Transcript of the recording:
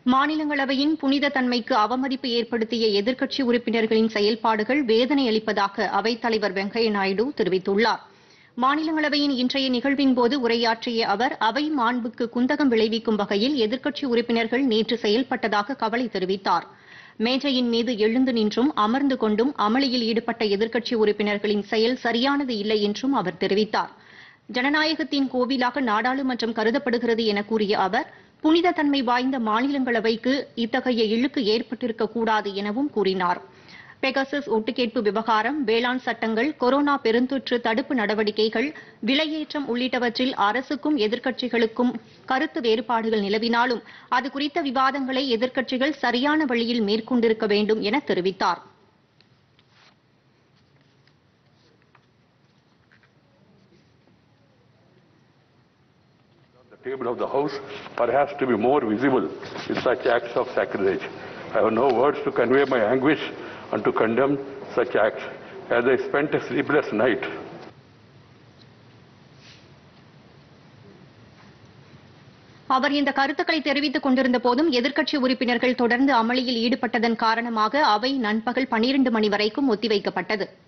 மாநிலங்களவையின் புனித தன்மைக்கு அவமதிப்பு ஏற்படுத்திய எதிர்க்கட்சி உறுப்பினர்களின் செயல்பாடுகள் வேதனை அளிப்பதாக அவைத்தலைவர் வெங்கையா நாயுடு தெரிவித்துள்ளார் மாநிலங்களவையின் இன்றைய நிகழ்வின்போது உரையாற்றிய அவர் அவை மாண்புக்கு குந்தகம் விளைவிக்கும் வகையில் எதிர்க்கட்சி உறுப்பினர்கள் நேற்று செயல்பட்டதாக கவலை தெரிவித்தார் மேஜையின் மீது எழுந்து நின்றும் அமர்ந்து கொண்டும் அமளியில் ஈடுபட்ட எதிர்க்கட்சி உறுப்பினர்களின் செயல் சரியானது இல்லை என்றும் அவர் தெரிவித்தார் ஜனநாயகத்தின் கோவிலாக நாடாளுமன்றம் கருதப்படுகிறது என கூறிய அவர் புனித தன்மை வாய்ந்த மாநிலங்களவைக்கு இத்தகைய இழுக்கு ஏற்பட்டிருக்கக்கூடாது எனவும் கூறினார் பெகசஸ் ஒட்டுக்கேட்பு விவகாரம் வேளாண் சட்டங்கள் கொரோனா பெருந்தொற்று தடுப்பு நடவடிக்கைகள் விலையேற்றம் உள்ளிட்டவற்றில் அரசுக்கும் எதிர்க்கட்சிகளுக்கும் கருத்து வேறுபாடுகள் நிலவினாலும் அது குறித்த விவாதங்களை எதிர்க்கட்சிகள் சரியான வழியில் மேற்கொண்டிருக்க வேண்டும் என தெரிவித்தார் The table of the House perhaps to be more visible in such acts of sacrilege. I have no words to convey my anguish and to condemn such acts. As I spent a sleepless night அவர் இந்த கருத்துக்களை தெரிவித்துக் கொண்டிருந்த போதும் எதிர்க்கட்சி உறுப்பினர்கள் தொடர்ந்து அமளியில் ஈடுபட்டதன் காரணமாக அவை நண்பகல் பனிரண்டு மணி வரைக்கும் ஒத்திவைக்கப்பட்டது